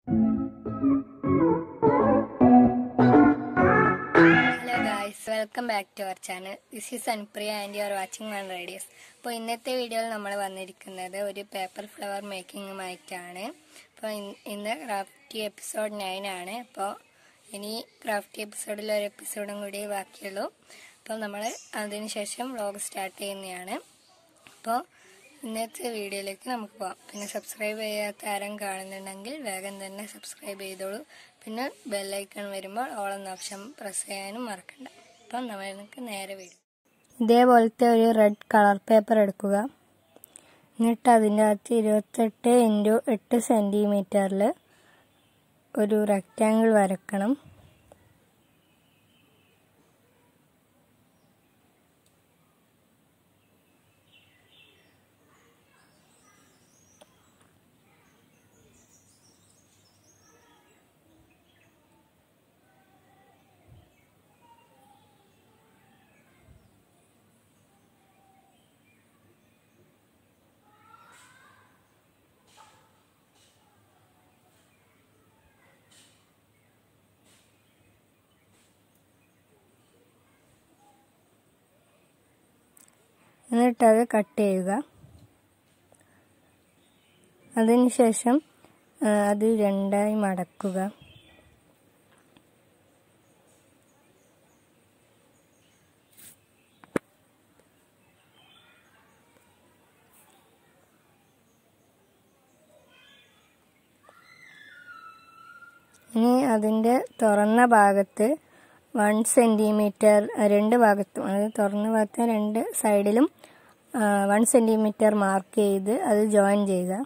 hello guys welcome back to our channel this is Anpriya and you are watching one radios അപ്പോൾ ഇന്നത്തെ വീഡിയോയിൽ നമ്മൾ വന്നിരിക്കുന്നത് ഒരു പേപ്പർ ഫ്ലവർ മേക്കിങ്ങുമായിട്ടാണ് അപ്പോൾ ഇന്ന് ക്രാഫ്റ്റി എപ്പിസോഡ് നയൻ ആണ് അപ്പോൾ ഇനി ക്രാഫ്റ്റി എപ്പിസോഡിൽ ഒരു എപ്പിസോഡും കൂടി ബാക്കിയുള്ളൂ അപ്പോൾ നമ്മൾ അതിനുശേഷം വ്ളോഗ് സ്റ്റാർട്ട് ചെയ്യുന്നതാണ് അപ്പോൾ ഇന്നത്തെ വീഡിയോയിലേക്ക് നമുക്ക് പോകാം പിന്നെ സബ്സ്ക്രൈബ് ചെയ്യാത്ത ആരും കാണുന്നുണ്ടെങ്കിൽ വേഗം തന്നെ സബ്സ്ക്രൈബ് ചെയ്തോളൂ പിന്നെ ബെല്ലൈക്കൺ വരുമ്പോൾ ഓൾ എന്ന ഓപ്ഷൻ പ്രസ് ചെയ്യാനും മറക്കണ്ട അപ്പം നമുക്ക് നേരെ വീഡിയോ ഇതേപോലത്തെ ഒരു റെഡ് കളർ പേപ്പർ എടുക്കുക എന്നിട്ട് അതിൻ്റെ അകത്ത് ഇരുപത്തെട്ട് ഇൻറ്റു എട്ട് സെൻറ്റിമീറ്ററിൽ ഒരു റെക്റ്റാങ്കിൾ വരക്കണം എന്നിട്ടത് കട്ട് ചെയ്യുക അതിനുശേഷം അത് രണ്ടായി മടക്കുക ഇനി അതിൻ്റെ തുറന്ന ഭാഗത്ത് വൺ സെൻറ്റിമീറ്റർ രണ്ട് ഭാഗത്തും അതായത് തുറന്ന ഭാഗത്ത് രണ്ട് സൈഡിലും വൺ സെൻറ്റിമീറ്റർ മാർക്ക് ചെയ്ത് അത് ജോയിൻ ചെയ്യുക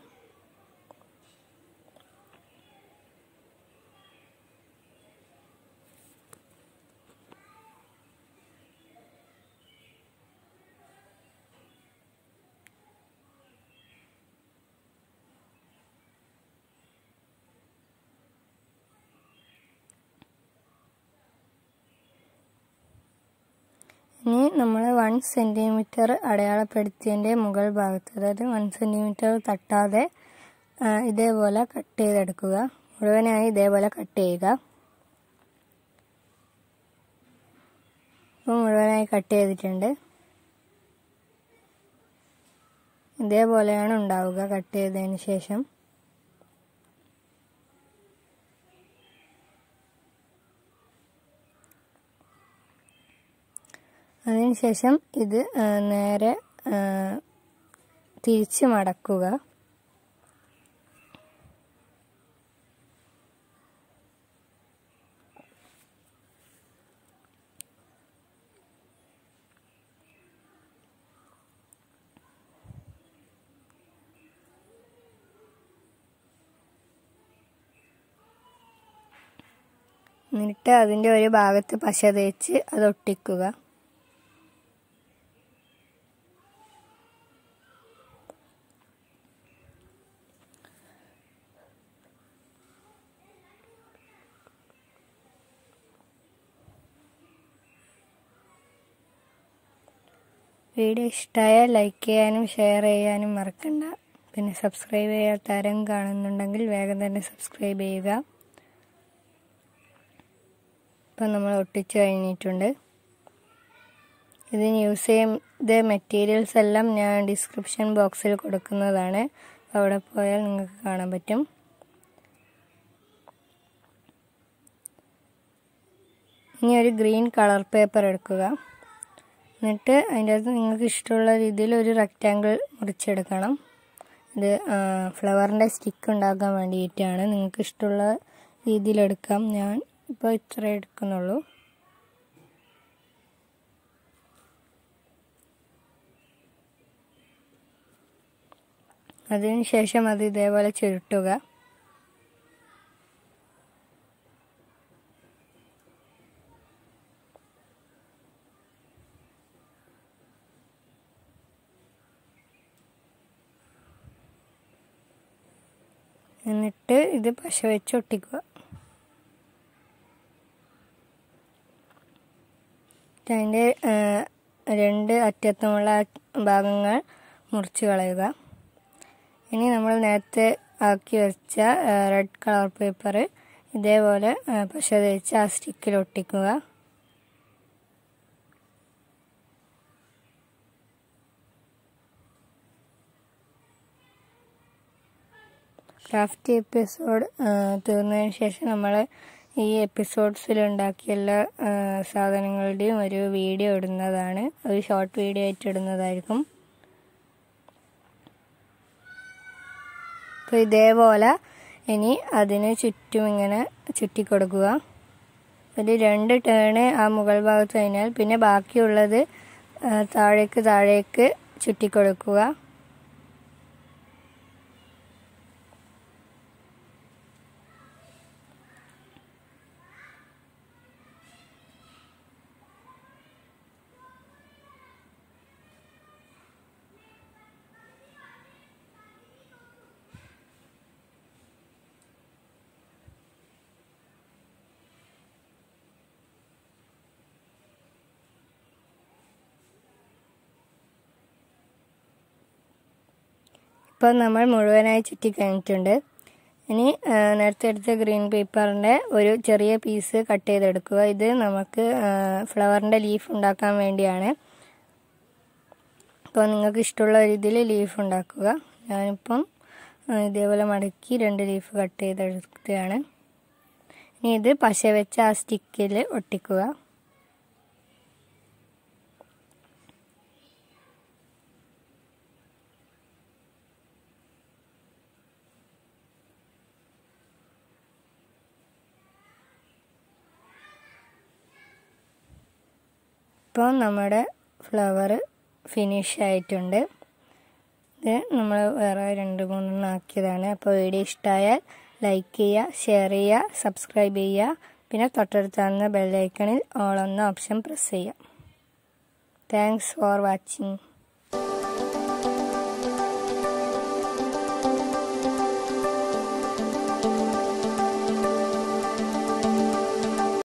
ഇനി നമ്മൾ വൺ സെൻറ്റിമീറ്റർ അടയാളപ്പെടുത്തിയതിൻ്റെ മുകൾ ഭാഗത്ത് അതായത് വൺ സെൻറ്റിമീറ്റർ തട്ടാതെ ഇതേപോലെ കട്ട് ചെയ്തെടുക്കുക മുഴുവനായി ഇതേപോലെ കട്ട് ചെയ്യുക ഇപ്പോൾ മുഴുവനായി കട്ട് ചെയ്തിട്ടുണ്ട് ഇതേപോലെയാണ് ഉണ്ടാവുക കട്ട് ചെയ്തതിന് ശേഷം അതിനുശേഷം ഇത് നേരെ തിരിച്ച് മടക്കുക എന്നിട്ട് അതിൻ്റെ ഒരു ഭാഗത്ത് പശ തേച്ച് അത് ഒട്ടിക്കുക വീഡിയോ ഇഷ്ടമായാൽ ലൈക്ക് ചെയ്യാനും ഷെയർ ചെയ്യാനും മറക്കണ്ട പിന്നെ സബ്സ്ക്രൈബ് ചെയ്യാത്ത ആരും കാണുന്നുണ്ടെങ്കിൽ വേഗം തന്നെ സബ്സ്ക്രൈബ് ചെയ്യുക ഇപ്പം നമ്മൾ ഒട്ടിച്ചു കഴിഞ്ഞിട്ടുണ്ട് ഇതിന് യൂസ് ചെയ്ത മെറ്റീരിയൽസ് എല്ലാം ഞാൻ ഡിസ്ക്രിപ്ഷൻ ബോക്സിൽ കൊടുക്കുന്നതാണ് അവിടെ പോയാൽ നിങ്ങൾക്ക് കാണാൻ പറ്റും ഇനി ഒരു ഗ്രീൻ കളർ പേപ്പർ എടുക്കുക എന്നിട്ട് അതിൻ്റെ അകത്ത് നിങ്ങൾക്ക് ഇഷ്ടമുള്ള രീതിയിൽ ഒരു റെക്റ്റാങ്കിൾ മുറിച്ചെടുക്കണം ഇത് ഫ്ലവറിൻ്റെ സ്റ്റിക്ക് ഉണ്ടാക്കാൻ വേണ്ടിയിട്ടാണ് നിങ്ങൾക്ക് ഇഷ്ടമുള്ള രീതിയിലെടുക്കാം ഞാൻ ഇപ്പോൾ ഇത്ര എടുക്കുന്നുള്ളൂ അതിനുശേഷം അത് ഇതേപോലെ ചുരുട്ടുക എന്നിട്ട് ഇത് പശ വെച്ച് ഒട്ടിക്കുക അതിൻ്റെ രണ്ട് അറ്റത്തുമുള്ള ഭാഗങ്ങൾ മുറിച്ച് കളയുക ഇനി നമ്മൾ നേരത്തെ ആക്കി വെച്ച റെഡ് കളർ പേപ്പർ ഇതേപോലെ ആ, പശ തേച്ച് ആ സ്റ്റിക്കിൽ ഒട്ടിക്കുക ക്രാഫ്റ്റ് എപ്പിസോഡ് തീർന്നതിന് ശേഷം നമ്മൾ ഈ എപ്പിസോഡ്സിൽ ഉണ്ടാക്കിയ എല്ലാ ആ, സാധനങ്ങളുടെയും ഒരു വീഡിയോ ഇടുന്നതാണ് ഒരു ഷോർട്ട് വീഡിയോ ആയിട്ട് ഇടുന്നതായിരിക്കും അപ്പോൾ ഇതേപോലെ ഇനി അതിന് ചുറ്റും ഇങ്ങനെ ചുറ്റി കൊടുക്കുക ഒരു രണ്ട് ടേണ് ആ മുകൾ ഭാഗത്ത് കഴിഞ്ഞാൽ പിന്നെ ബാക്കിയുള്ളത് ആ, താഴേക്ക് താഴേക്ക് ചുറ്റി കൊടുക്കുക ഇപ്പോൾ നമ്മൾ മുഴുവനായി ചുറ്റി കഴിഞ്ഞിട്ടുണ്ട് ഇനി ആ, നേരത്തെ എടുത്ത ഗ്രീൻ പേപ്പറിൻ്റെ ഒരു ചെറിയ പീസ് കട്ട് ചെയ്തെടുക്കുക ഇത് നമുക്ക് ഫ്ലവറിൻ്റെ ലീഫ് ഉണ്ടാക്കാൻ വേണ്ടിയാണ് അപ്പോൾ നിങ്ങൾക്ക് ഇഷ്ടമുള്ള രീതിയിൽ ലീഫ് ഉണ്ടാക്കുക ഞാനിപ്പം ആ, ഇതേപോലെ മടക്കി രണ്ട് ലീഫ് കട്ട് ചെയ്തെടുക്കുകയാണ് ഇനി ഇത് പശ വെച്ച് ആ സ്റ്റിക്കിൽ ഒട്ടിക്കുക ഇപ്പോൾ നമ്മുടെ ഫ്ലവർ ഫിനിഷ് ആയിട്ടുണ്ട് ഇത് നമ്മൾ വേറെ രണ്ട് മൂന്നെണ്ണം ആക്കിയതാണ് അപ്പോൾ വീഡിയോ ഇഷ്ടമായാൽ ലൈക്ക് ചെയ്യുക ഷെയർ ചെയ്യുക സബ്സ്ക്രൈബ് ചെയ്യുക പിന്നെ തൊട്ടടുത്താകുന്ന ബെല്ലൈക്കണിൽ ഓൾ എന്ന ഓപ്ഷൻ പ്രസ് ചെയ്യുക താങ്ക്സ് ഫോർ വാച്ചിങ്